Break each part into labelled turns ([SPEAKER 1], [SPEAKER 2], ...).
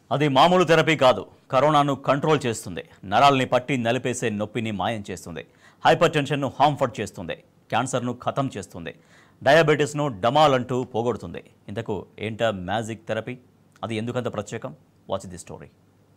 [SPEAKER 1] అది మామూలు థెరపీ కాదు కరోనాను కంట్రోల్ చేస్తుంది నరాల్ని పట్టి నలిపేసే నొప్పిని మాయం చేస్తుంది హైపర్ టెన్షన్ను హార్మ్ఫర్ట్ చేస్తుంది క్యాన్సర్ను ఖతం చేస్తుంది డయాబెటీస్ను డమాల్ అంటూ పోగొడుతుంది ఇంతకు ఏంటా మ్యాజిక్ థెరపీ అది ఎందుకంత ప్రత్యేకం watch the story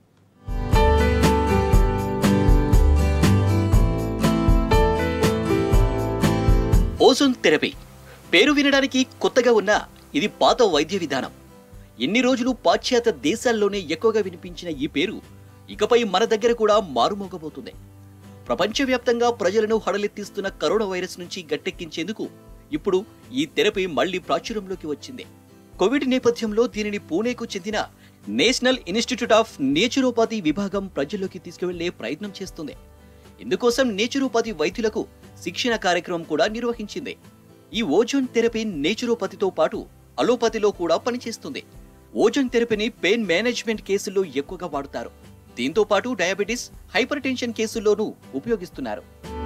[SPEAKER 2] ozone therapy పేరు వినడానికి కొత్తగా ఉన్నా ఇది పాత వైద్య విధానం ఎన్ని రోజులు పాశ్చాత్య దేశాల్లోనే ఎక్కువగా వినిపించిన ఈ పేరు ఇకపై మన దగ్గర కూడా మారుమోగబోతుంది ప్రపంచవ్యాప్తంగా ప్రజలను హడలెత్తిస్తున్న కరోనా వైరస్ నుంచి గట్టెక్కించేందుకు ఇప్పుడు ఈ థెరపీ మళ్లీ ప్రాచుర్యంలోకి వచ్చింది కోవిడ్ నేపథ్యంలో దీనిని పూణేకు చెందిన నేషనల్ ఇన్స్టిట్యూట్ ఆఫ్ నేచురోపతి విభాగం ప్రజల్లోకి తీసుకువెళ్లే ప్రయత్నం చేస్తుంది ఇందుకోసం నేచురోపతి వైద్యులకు శిక్షణ కార్యక్రమం కూడా నిర్వహించింది ఈ ఓజోన్ థెరపీ నేచురోపతితో పాటు అలోపతిలో కూడా పనిచేస్తుంది ఓజోన్ థెరపీని పెయిన్ మేనేజ్మెంట్ కేసుల్లో ఎక్కువగా వాడుతారు దీంతో పాటు డయాబెటిస్ హైపర్ టెన్షన్ కేసుల్లోనూ ఉపయోగిస్తున్నారు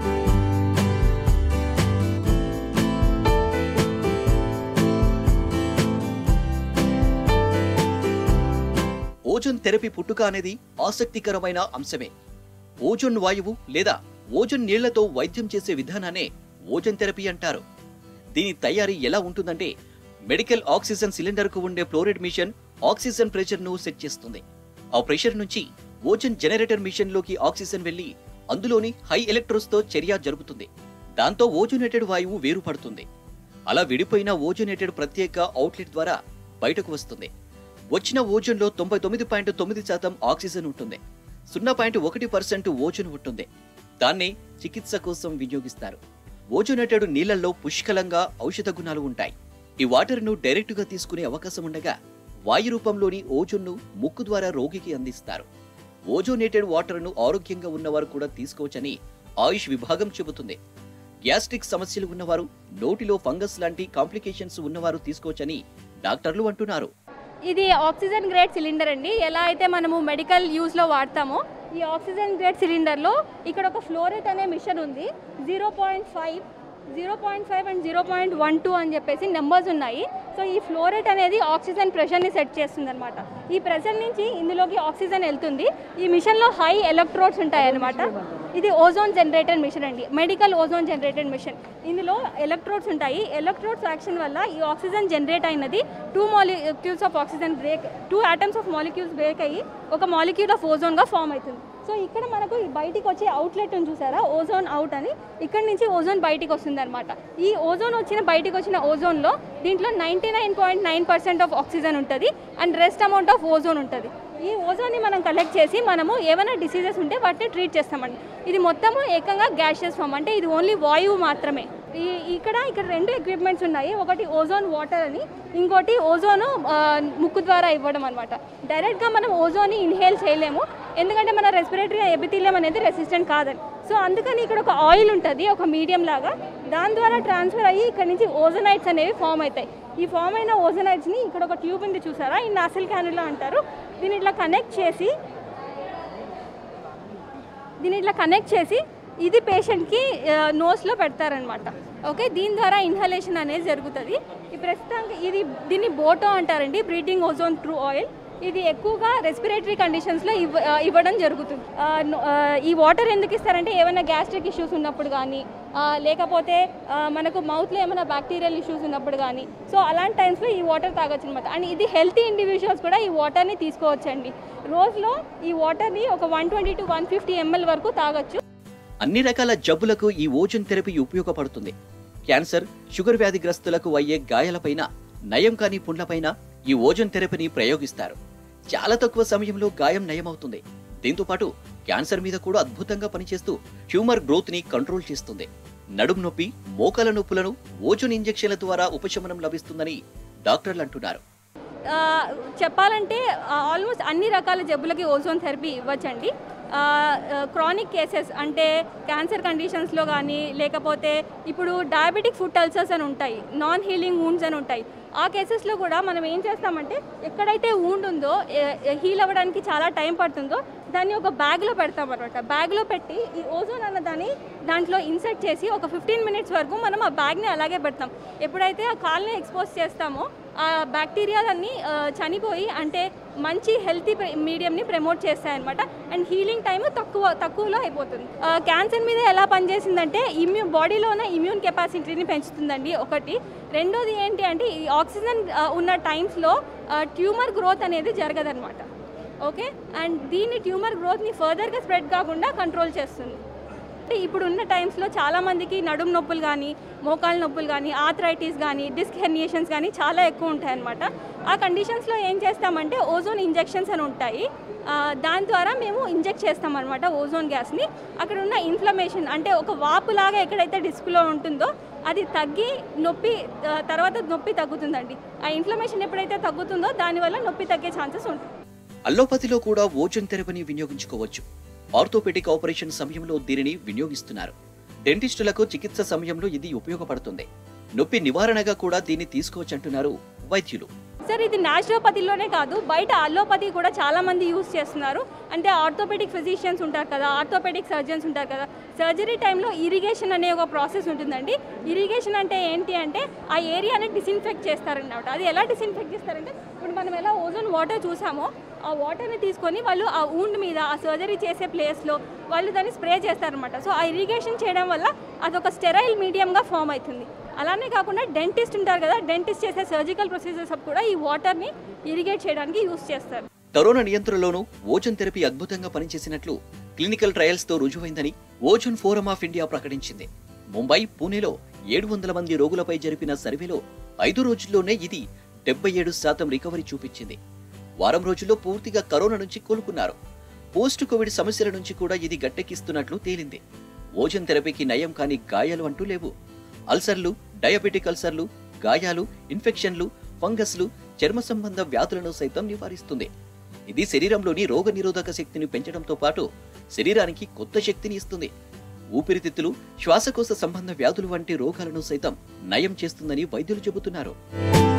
[SPEAKER 2] ఓజోన్ థెరపీ పుట్టుక అనేది ఆసక్తికరమైన అంశమే ఓజోన్ వాయువు లేదా ఓజోన్ నీళ్లతో వైద్యం చేసే విధానాన్నే ఓజోన్ థెరపీ అంటారు దీని తయారీ ఎలా ఉంటుందంటే మెడికల్ ఆక్సిజన్ సిలిండర్ కు ఉండే ఫ్లోరైడ్ మిషన్ ఆక్సిజన్ ప్రెషర్ ను సెట్ చేస్తుంది ఆ ప్రెషర్ నుంచి ఓజోన్ జనరేటర్ మిషన్ లోకి ఆక్సిజన్ వెళ్లి అందులోని హై ఎలక్ట్రోస్ తో చర్య జరుగుతుంది దాంతో ఓజోనేటెడ్ వాయువు వేరుపడుతుంది అలా విడిపోయిన ఓజోనేటెడ్ ప్రత్యేక అవుట్లెట్ ద్వారా బయటకు వస్తుంది వచ్చిన ఓజోన్లో తొంభై తొమ్మిది పాయింట్ తొమ్మిది శాతం ఆక్సిజన్ ఉంటుంది సున్నా పాయింట్ ఒకటి పర్సెంట్ ఓజోన్ ఉంటుంది దాన్ని చికిత్స కోసం వినియోగిస్తారు ఓజోనేటెడ్ నీళ్లలో పుష్కలంగా ఔషధ గుణాలు ఉంటాయి ఈ వాటర్ను డైరెక్టుగా తీసుకునే అవకాశం ఉండగా వాయు రూపంలోని ఓజోన్ను ముక్కు ద్వారా రోగికి అందిస్తారు ఓజోనేటెడ్ వాటర్ను ఆరోగ్యంగా ఉన్నవారు కూడా తీసుకోవచ్చని ఆయుష్ విభాగం చెబుతుంది గ్యాస్ట్రిక్ సమస్యలు ఉన్నవారు నోటిలో ఫంగస్ లాంటి కాంప్లికేషన్స్ ఉన్నవారు తీసుకోవచ్చని డాక్టర్లు అంటున్నారు
[SPEAKER 3] ఇది ఆక్సిజన్ గ్రేడ్ సిలిండర్ అండి ఎలా అయితే మనము మెడికల్ యూస్లో వాడతామో ఈ ఆక్సిజన్ గ్రేడ్ సిలిండర్లో ఇక్కడ ఒక ఫ్లోరేట్ అనే మిషన్ ఉంది zero point five zero point five and zero point one two అని చెప్పేసి నెంబర్స్ ఉన్నాయి సో ఈ ఫ్లోరేట్ అనేది ఆక్సిజన్ ప్రెషర్ని సెట్ చేస్తుంది అనమాట ఈ ప్రెషర్ నుంచి ఇందులోకి ఆక్సిజన్ వెళ్తుంది ఈ మిషన్లో హై ఎలక్ట్రోడ్స్ ఉంటాయి అనమాట ఇది ఓజోన్ జనరేటెడ్ మిషన్ అండి మెడికల్ ఓజోన్ జనరేటెడ్ మిషన్ ఇందులో ఎలక్ట్రోడ్స్ ఉంటాయి ఎలక్ట్రోడ్స్ యాక్షన్ వల్ల ఈ ఆక్సిజన్ జనరేట్ అయినది two molecules of oxygen break two atoms of molecules break అయ్యి ఒక మాలిక్యూల్ ఆఫ్ ఓజోన్గా ఫామ్ అవుతుంది సో ఇక్కడ మనకు ఈ బయటికి వచ్చే అవుట్లెట్ ఉంది చూసారా ఓజోన్ అవుట్ అని ఇక్కడ నుంచి ఓజోన్ బయటికి వస్తుంది అనమాట ఈ ఓజోన్ వచ్చిన బయటికి వచ్చిన ఓజోన్లో దీంట్లో ninety nine point nine percent of oxygen ఉంటుంది and rest amount of ozone ఉంటుంది ఈ ఓజోన్ని మనం కలెక్ట్ చేసి మనము ఏమైనా డిసీజెస్ ఉంటే వాటిని ట్రీట్ చేస్తామండి ఇది మొత్తము ఏకంగా గ్యాషియస్ ఫామ్ అంటే ఇది ఓన్లీ వాయువు మాత్రమే ఈ ఇక్కడ ఇక్కడ రెండు ఎక్విప్మెంట్స్ ఉన్నాయి ఒకటి ఓజోన్ వాటర్ అని ఇంకోటి ఓజోను ఆ, ముక్కు ద్వారా ఇవ్వడం అనమాట డైరెక్ట్గా మనం ఓజోన్ని ఇన్హేల్ చేయలేము ఎందుకంటే మన రెస్పిరేటరీ ఎబిథీలియం అనేది రెసిస్టెంట్ కాదని సో అందుకని ఇక్కడ ఒక ఆయిల్ ఉంటుంది ఒక మీడియం లాగా దాని ద్వారా ట్రాన్స్ఫర్ అయ్యి ఇక్కడ నుంచి ఓజోనైట్స్ అనేవి ఫామ్ అవుతాయి ఈ ఫామ్ అయిన ఓజోనైట్స్ని ఇక్కడ ఒక ట్యూబ్ ఉంది చూసారా ఈ నాసిల్ క్యానులా అంటారు దీన్ని ఇట్లా కనెక్ట్ చేసి దీన్ని ఇట్లా కనెక్ట్ చేసి ఇది పేషెంట్కి నోస్లో పెడతారనమాట ఓకే దీని ద్వారా ఇన్హలేషన్ అనేది జరుగుతుంది ఈ ప్రస్తుతానికి ఇది దీన్ని బోటో అంటారండి బ్రీతింగ్ ఓజోన్ ట్రూ ఆయిల్ ఇది ఎక్కువగా రెస్పిరేటరీ కండిషన్స్లో ఇవ్వ ఆ, ఇవ్వడం జరుగుతుంది ఆ, ను- ఆ, ఈ వాటర్ ఎందుకు ఇస్తారంటే ఏమైనా గ్యాస్ట్రిక్ ఇష్యూస్ ఉన్నప్పుడు కానీ ఆ, లేకపోతే ఆ, మనకు మౌత్లో ఏమైనా బ్యాక్టీరియల్ ఇష్యూస్ ఉన్నప్పుడు కానీ సో అలాంటి టైమ్స్లో ఈ వాటర్ తాగొచ్చు అనమాట అండ్ ఇది హెల్తీ ఇండివిజువల్స్ కూడా ఈ వాటర్ని తీసుకోవచ్చండి రోజులో ఈ వాటర్ని ఒక one twenty to one fifty ml వరకు తాగొచ్చు
[SPEAKER 2] అన్ని రకాల జబ్బులకు ఈ ఓజోన్ థెరపీ ఉపయోగపడుతుంది క్యాన్సర్ షుగర్ వ్యాధిగ్రస్తులకు అయ్యే గాయాలపైన నయం కాని పుండ్లపైన ఈ ఓజోన్ థెరపీని ప్రయోగిస్తారు చాలా తక్కువ సమయంలో గాయం నయమవుతుంది దీంతో పాటు క్యాన్సర్ మీద కూడా అద్భుతంగా పనిచేస్తూ ట్యూమర్ గ్రోత్ ని కంట్రోల్ చేస్తుంది నడుము నొప్పి మోకాల నొప్పులను ఓజోన్ ఇంజెక్షన్ల ద్వారా ఉపశమనం లభిస్తుందని డాక్టర్లు అంటున్నారు
[SPEAKER 3] ఆ, చెప్పాలంటే ఆల్మోస్ట్ అన్ని రకాల జబ్బులకి ఓజోన్ థెరపీ ఇవ్వచ్చండి క్రానిక్ కేసెస్ అంటే క్యాన్సర్ కండిషన్స్లో కానీ లేకపోతే ఇప్పుడు డయాబెటిక్ ఫుడ్ అల్సర్స్ అని ఉంటాయి నాన్ హీలింగ్ వూండ్స్ అని ఉంటాయి ఆ కేసెస్లో కూడా మనం ఏం చేస్తామంటే ఎక్కడైతే వూండ్ ఉందో హీల్ అవ్వడానికి చాలా టైం పడుతుందో దాన్ని ఒక బ్యాగ్లో పెడతాం అనమాట బ్యాగ్లో పెట్టి ఈ ఓజోన్ అన్న దాన్ని దాంట్లో ఇన్సర్ట్ చేసి ఒక ఫిఫ్టీన్ మినిట్స్ వరకు మనం ఆ బ్యాగ్ని అలాగే పెడతాం ఎప్పుడైతే ఆ కాల్ని ఎక్స్పోజ్ చేస్తామో ఆ బ్యాక్టీరియాలన్నీ ఆ, చనిపోయి అంటే మంచి హెల్తీ మీడియంని ప్రమోట్ చేస్తాయన్నమాట అండ్ హీలింగ్ టైం తక్కువ తక్కువలో అయిపోతుంది క్యాన్సర్ మీద ఎలా పనిచేసిందంటే ఇమ్యూన్ బాడీలో ఉన్న ఇమ్యూన్ కెపాసిటీని పెంచుతుందండి ఒకటి రెండోది ఏంటి అంటే ఈ ఆక్సిజన్ ఆ, ఉన్న టైమ్స్లో ట్యూమర్ గ్రోత్ అనేది జరగదన్నమాట ఓకే అండ్ దీన్ని ట్యూమర్ గ్రోత్ని ఫర్దర్గా స్ప్రెడ్ కాకుండా కంట్రోల్ చేస్తుంది అంటే ఇప్పుడు ఉన్న టైమ్స్లో చాలామందికి నడుము నొప్పులు కానీ మోకాళ్ళ నొప్పులు కానీ ఆథరైటిస్ కానీ డిస్క్ హెర్నియేషన్స్ కానీ చాలా ఎక్కువ ఉంటాయన్నమాట ఆ కండిషన్స్లో ఏం చేస్తామంటే ఓజోన్ ఇంజెక్షన్స్ అని ఉంటాయి ఆ, దాని ద్వారా మేము ఇంజెక్ట్ చేస్తామన్నమాట ఓజోన్ గ్యాస్ని అక్కడ ఉన్న ఇన్ఫ్లమేషన్ అంటే ఒక వాపులాగా ఎక్కడైతే డిస్క్లో ఉంటుందో అది తగ్గి నొప్పి ఆ, తర్వాత నొప్పి తగ్గుతుందండి ఆ ఇన్ఫ్లమేషన్ ఎప్పుడైతే తగ్గుతుందో దానివల్ల నొప్పి తగ్గే ఛాన్సెస్ ఉంటాయి
[SPEAKER 2] అల్లోపతిలో కూడా ఓజోన్ థెరపీని వినియోగించుకోవచ్చు ఆర్థోపెడిక్ ఆపరేషన్ సమయంలో దీనిని వినియోగిస్తున్నారు డెంటిస్టులకు చికిత్స సమయంలో ఇది ఉపయోగపడుతుంది నొప్పి నివారణగా కూడా దీన్ని తీసుకోవచ్చంటున్నారు వైద్యులు
[SPEAKER 3] సార్ ఇది న్యాచురోపతిలోనే కాదు బయట అల్లోపతి కూడా చాలా మంది యూస్ చేస్తున్నారు అంటే ఆర్థోపెడిక్ ఫిజిషియన్స్ ఉంటారు కదా ఆర్థోపెడిక్ సర్జన్స్ ఉంటారు కదా సర్జరీ టైంలో ఇరిగేషన్ అనే ఒక ప్రాసెస్ ఉంటుందండి ఇరిగేషన్ అంటే ఏంటి అంటే ఆ ఏరియాని డిస్ఇన్ఫెక్ట్ చేస్తారన్నమాట అది ఎలా డిస్ఇన్ఫెక్ట్ చేస్తారంటే ఇప్పుడు మనం ఎలా ఓజోన్ వాటర్ చూసామో ఆ వాటర్ని తీసుకొని వాళ్ళు ఆ ఊండ్ మీద ఆ సర్జరీ చేసే ప్లేస్లో వాళ్ళు దాన్ని స్ప్రే చేస్తారనమాట సో ఆ ఇరిగేషన్ చేయడం వల్ల అదొక స్టెరైల్ మీడియంగా ఫామ్ అవుతుంది అలానే కాకుండా డెంటిస్ట్ ఉంటారు కదా డెంటిస్ట్ చేసే సర్జికల్ ప్రొసీజర్స్ అప్పుడు కూడా ఈ వాటర్ని ఇరిగేట్ చేయడానికి యూస్ చేస్తారు
[SPEAKER 2] కరోనా నియంత్రణలోనూ ఓజోన్ థెరపీ అద్భుతంగా పనిచేసినట్లు క్లినికల్ ట్రయల్స్ తో రుజువైందని ఓజోన్ ఫోరం ఆఫ్ ఇండియా ప్రకటించింది ముంబై పూణేలో ఏడు వందల మంది రోగులపై జరిపిన సర్వేలో ఐదు రోజుల్లోనే ఇది డెబ్బై ఏడు శాతం రికవరీ చూపించింది వారం రోజుల్లో పూర్తిగా కరోనా నుంచి కోలుకున్నారు పోస్ట్ కోవిడ్ సమస్యల నుంచి కూడా ఇది గట్టెక్కిస్తున్నట్లు తేలింది ఓజోన్ థెరపీకి నయం కాని గాయాలు అంటూ లేవు అల్సర్లు డయాబెటిక్ అల్సర్లు గాయాలు ఇన్ఫెక్షన్లు ఫంగస్లు చర్మ సంబంధ వ్యాధులను సైతం నివారిస్తుంది ఇది శరీరంలోని రోగ నిరోధక శక్తిని పెంచడంతో పాటు శరీరానికి కొత్త శక్తిని ఇస్తుంది ఊపిరితిత్తులు శ్వాసకోశ సంబంధ వ్యాధులు వంటి రోగాలను సైతం నయం చేస్తుందని వైద్యులు చెబుతున్నారు